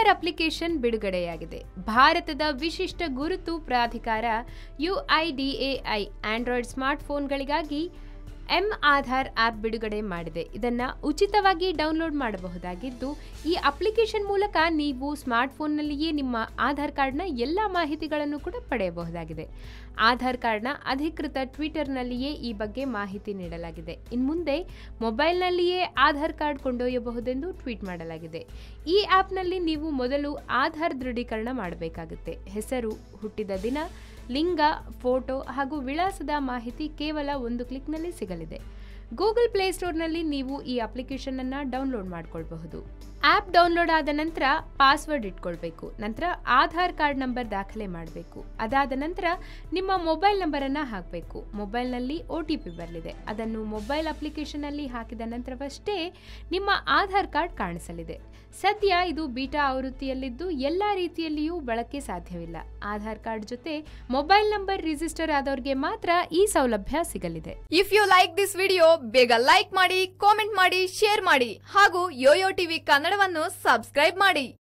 Aadhaar application ಬಿಡುಗಡೆಯಾಗಿದೆ ಭಾರತದ ವಿಶಿಷ್ಟ ಗುರುತು ಪ್ರಾಧಿಕಾರ ಯುಐಡಿಎಐ ಆಂಡ್ರಾಯ್ಡ್ ಸ್ಮಾರ್ಟ್ಫೋನ್ಗಳಿಗಾಗಿ ಎಂ ಆಧಾರ್ ಆಪ್ ಬಿಡುಗಡೆ ಮಾಡಿದೆ ಇದನ್ನು ಉಚಿತವಾಗಿ ಡೌನ್ಲೋಡ್ ಮಾಡಬಹುದಾಗಿದ್ದು ಈ ಅಪ್ಲಿಕೇಶನ್ ಮೂಲಕ ನೀವು ಸ್ಮಾರ್ಟ್ಫೋನ್ನಲ್ಲಿಯೇ ನಿಮ್ಮ ಆಧಾರ್ ಕಾರ್ಡ್ನ ಎಲ್ಲ ಮಾಹಿತಿಗಳನ್ನು ಕೂಡ ಪಡೆಯಬಹುದಾಗಿದೆ ಆಧಾರ್ ಕಾರ್ಡ್ನ ಅಧಿಕೃತ ಟ್ವಿಟರ್ನಲ್ಲಿಯೇ ಈ ಬಗ್ಗೆ ಮಾಹಿತಿ ನೀಡಲಾಗಿದೆ ಇನ್ನು ಮುಂದೆ ಮೊಬೈಲ್ನಲ್ಲಿಯೇ ಆಧಾರ್ ಕಾರ್ಡ್ ಕೊಂಡೊಯ್ಯಬಹುದೆಂದು ಟ್ವೀಟ್ ಮಾಡಲಾಗಿದೆ ಈ ಆ್ಯಪ್ನಲ್ಲಿ ನೀವು ಮೊದಲು ಆಧಾರ್ ದೃಢೀಕರಣ ಮಾಡಬೇಕಾಗುತ್ತೆ ಹೆಸರು ಹುಟ್ಟಿದ ದಿನ ಲಿಂಗ ಫೋಟೋ ಹಾಗೂ ವಿಳಾಸದ ಮಾಹಿತಿ ಕೇವಲ ಒಂದು ಕ್ಲಿಕ್ನಲ್ಲಿ ಸಿಗಲಿದೆ ಗೂಗಲ್ ಪ್ಲೇಸ್ಟೋರ್ನಲ್ಲಿ ನೀವು ಈ ಅಪ್ಲಿಕೇಶನ್ ಅನ್ನು ಡೌನ್ಲೋಡ್ ಮಾಡಿಕೊಳ್ಬಹುದು ಆ್ಯಪ್ ಡೌನ್ಲೋಡ್ ಆದ ನಂತರ ಪಾಸ್ವರ್ಡ್ ಇಟ್ಕೊಳ್ಬೇಕು ನಂತರ ಆಧಾರ್ ಕಾರ್ಡ್ ನಂಬರ್ ದಾಖಲೆ ಮಾಡಬೇಕು ಅದಾದ ನಂತರ ನಿಮ್ಮ ಮೊಬೈಲ್ ನಂಬರನ್ನು ಹಾಕಬೇಕು ಮೊಬೈಲ್ನಲ್ಲಿ ಒ ಟಿ ಪಿ ಬರಲಿದೆ ಅದನ್ನು ಮೊಬೈಲ್ ಅಪ್ಲಿಕೇಶನಲ್ಲಿ ಹಾಕಿದ ನಂತರವಷ್ಟೇ ನಿಮ್ಮ ಆಧಾರ್ ಕಾರ್ಡ್ ಕಾಣಿಸಲಿದೆ ಸದ್ಯ ಇದು ಬೀಟಾ ಆವೃತ್ತಿಯಲ್ಲಿದ್ದು ಎಲ್ಲ ರೀತಿಯಲ್ಲಿಯೂ ಬಳಕೆ ಸಾಧ್ಯವಿಲ್ಲ ಆಧಾರ್ ಕಾರ್ಡ್ ಜೊತೆ ಮೊಬೈಲ್ ನಂಬರ್ ರಿಜಿಸ್ಟರ್ ಆದವರಿಗೆ ಮಾತ್ರ ಈ ಸೌಲಭ್ಯ ಸಿಗಲಿದೆ if you like this video ಬೇಗ ಲೈಕ್ ಮಾಡಿ ಕಾಮೆಂಟ್ ಮಾಡಿ ಶೇರ್ ಮಾಡಿ ಹಾಗೂ ಯೋಯೋ ಟಿವಿ ಕನ್ನಡವನ್ನು ಸಬ್ಸ್ಕ್ರೈಬ್ ಮಾಡಿ